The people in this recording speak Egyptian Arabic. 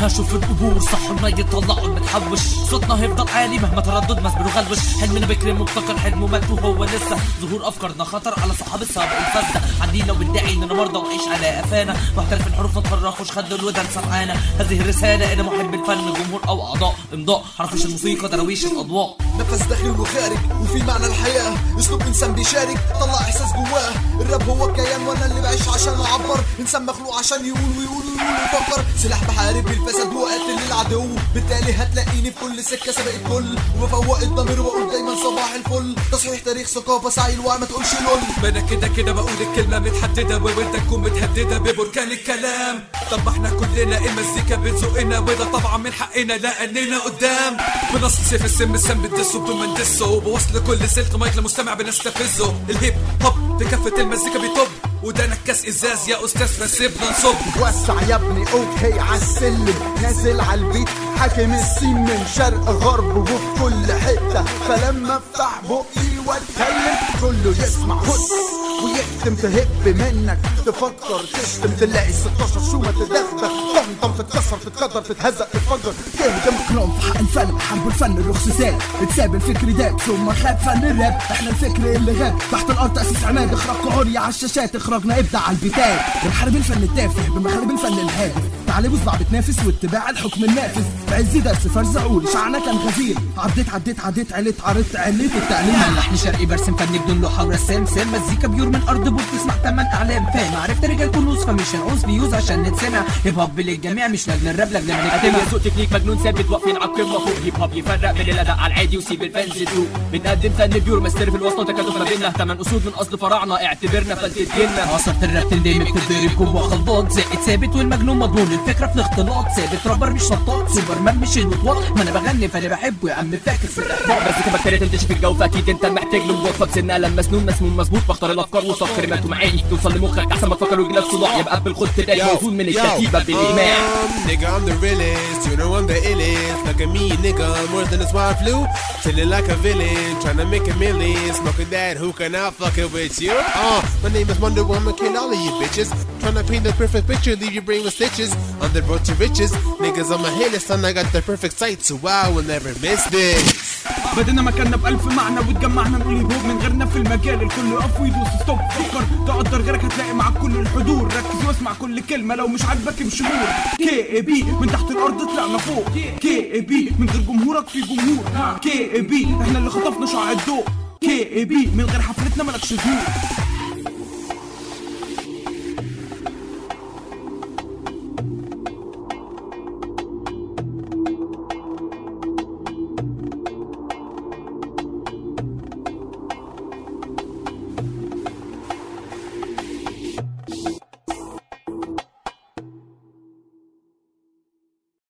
هشوف القبور صح الميت طلعوا المتحوش صوتنا هيفضل عالي مهما تردد مسبر وغلوش حلمنا بكري مبتكر حلمه مات وهو لسه ظهور افكارنا خطر على صحاب السابق الفاسده عندي لو بندعي اننا مرضى ونعيش على قفانا محترف الحروف ما تفرخوش خدوا الودن سمعانا هذه الرساله الى محب الفن جمهور او اعضاء امضاء حرفش الموسيقى درويش الاضواء نفس داخل وخارج وفي معنى الحياة اسلوب انسان بيشارك طلع احساس جواه الراب هو كيان وانا اللي بعيش عشان اعبر انسان مخلوق عشان يقول ويقول ويقول ويفكر سلاح بحارب بالفساد وقاتل للعدو بالتالي هتلاقيني في كل سكة سابق الكل وبفوق الضمير واقول دايما صباح الفل تصحيح تاريخ ثقافة سعي الوعي ما تقولش لول ما انا كده كده بقول الكلمة متحددة وانت تكون متهددة ببركان الكلام طب احنا كلنا المزيكا بتزقنا وده طبعا من حقنا لاننا قدام بنص سيف السم السم بتدسه بدون ما ندسه وبوصل كل سلك مايك لمستمع بنستفزه الهيب هوب في كافة المزيكا بيطب وده نكاس ازاز يا استاذ فسيبنا نصب وسع يا ابني اوكي عالسلم نازل عالبيت حاكم السين من شرق غرب وفي كل حتة فلما افتح بقي واتكلم كله يسمع هس ويختم تهب منك تفكر تشتم تلاقي 16 شومة تدغدغ طمطم تتكسر تتقدر تتهزق تتفجر تهجم كلهم في حق الفن حرب الفن الرخص زاد اتساب الفكر داب ثم خاب فن الراب احنا الفكر اللي غاب تحت الارض تاسيس عماد اخراج عري على الشاشات اخراجنا ابدع على البتات بنحارب الفن التافه بمحارب الفن الهادف تعالي بصبع بتنافس واتباع الحكم النافذ في عز درس فرز عقول شعنا كان غزير عديت عديت عديت عليت عرضت عليت التعليم لحن شرقي برسم فني بدون لوحه ورسام سام مزيكا بيور من ارض بوت تسمع تمن اعلام فاهم عرفت رجال كنوز فمش هنعوز فيوز عشان نتسمع هيب هوب للجميع مش لاجل الراب لاجل ما قدم نجتمع يا سوق تكنيك مجنون ثابت واقفين على القمه فوق هيب هوب يفرق بين الاداء على العادي وسيب الفانز تروق بنقدم فن بيور مستر في الوسط وتكاتف ما بيننا ثمان اسود من اصل فراعنه اعتبرنا فلتتجنن عصرت الراب تندمج تتضرب جوه خلطات زائد ثابت والمجنون مضمون الفكره في الاختلاط ثابت رابر مش شطاط سوبرمان مش الوطواط ما انا بغني فانا بحبه يا عم فاكر في الاحباط بس كده بكتيريا تنتشر في الجو فاكيد انت محتاج له وصفه بسن قلم مسنون مسنون مظبوط بختار الافكار وصف كلمات معاني توصل لمخك احسن ما تفكر ويجيلك صداع يبقى قبل خد تلاقي موزون من الكتيبه بالاجماع Um, nigga, I'm the realest. You know I'm the illest. Look at me, nigga. I'm worse than a swine flu. Chilling like a villain. Trying to make a million. Smoking that hookah now fucking with you. Uh, my name is Wonder Woman. Kill all of you bitches. Trying to paint the perfect picture. Leave your brain with stitches. On the road to riches. Niggas on my hit list. And I got the perfect sight. So I will never miss this. بدينا مكاننا بألف معنى واتجمعنا نقول هيب هوب من غيرنا في المجال الكل يقف ويدوس ستوب فكر تقدر غيرك هتلاقي معاك كل الحضور ركز واسمع كل كلمة لو مش عاجبك امشي مور كي اي بي من تحت الأرض طلعنا فوق كي اي بي من غير جمهورك في جمهور كي اي بي احنا اللي خطفنا شعاع الضوء كي اي بي من غير حفلتنا مالكش ظهور